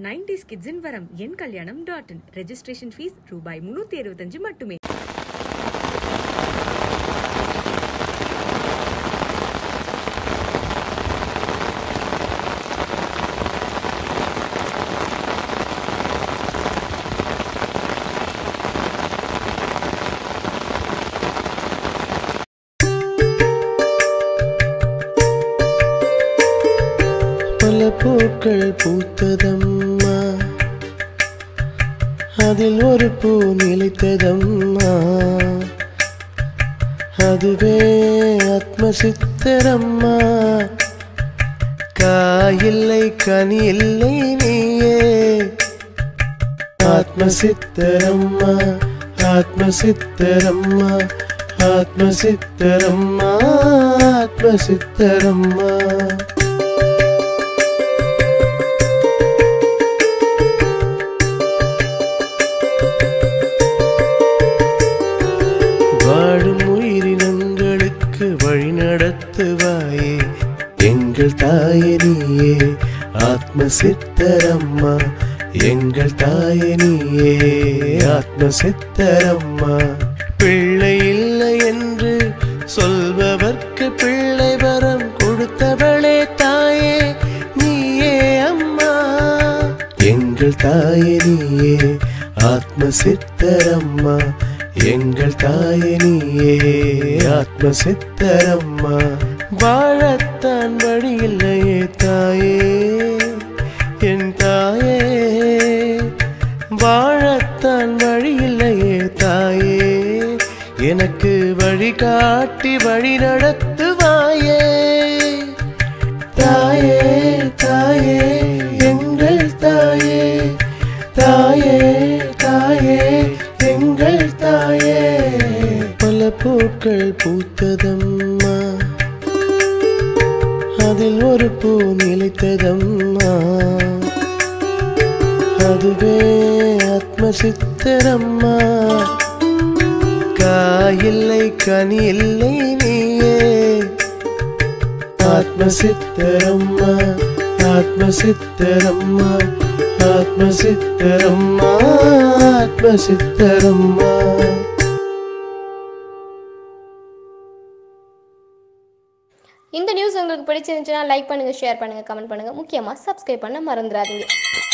nineties கிட்ஸின் வரம் என் கல்யாணம் dot in registration fees ரூபாய் முன்னூத்தி இருபத்தஞ்சு மட்டுமே பல பூக்கள் பூத்ததம்மா அதில் ஒரு பூ நிலைத்ததம்மா அதுவே ஆத்மசித்தரம்மா காயில்லை கனி இல்லை நீயே ஆத்மசித்தரம்மா ஆத்மசித்தரம்மா ஆத்மசித்தரம்மா ஆத்மசித்தரம்மா வாழும் உயிரினங்களுக்கு வழி நடத்துவாயே எங்கள் தாயே நீயே ஆத்ம சித்தரம்மா எங்கள் தாயே நீயே ஆத்ம சித்தரம்மா பிள்ளை இல்லை என்று சொல்பவர்க்கு பிள்ளை வரம் கொடுத்தவளே தாயே நீயே அம்மா எங்கள் தாயே நீயே ஆத்ம சித்தரம்மா எங்கள் தாயே நீயே ஆத்ம சித்தரம்மா வாழத்தான் வழி இல்லையே தாயே என் தாயே வாழத்தான் வழி இல்லையே தாயே எனக்கு வழிகாட்டி வழி நடத்துவாயே தாயே தாயே எங்கள் தாயே தாயே தாயே எங்கள் தாயே பல பூக்கள் பூத்ததம்மா அதில் ஒரு பூ நிலைத்ததம்மா அதுவே ஆத்மசித்தரம்மா காயில்லை கனி இல்லை நீயே ஆத்மசித்தரம்மா ஆத்மசித்தரம்மா ஆத்மசித்தரம்மா ஆத்மசித்தரம்மா இந்த நியூஸ் உங்களுக்கு பிடிச்சிருந்துச்சுன்னா லைக் பண்ணுங்கள் ஷேர் பண்ணுங்கள் கமெண்ட் பண்ணுங்கள் முக்கியமாக சப்ஸ்கிரைப் பண்ண மறந்துடாதீங்க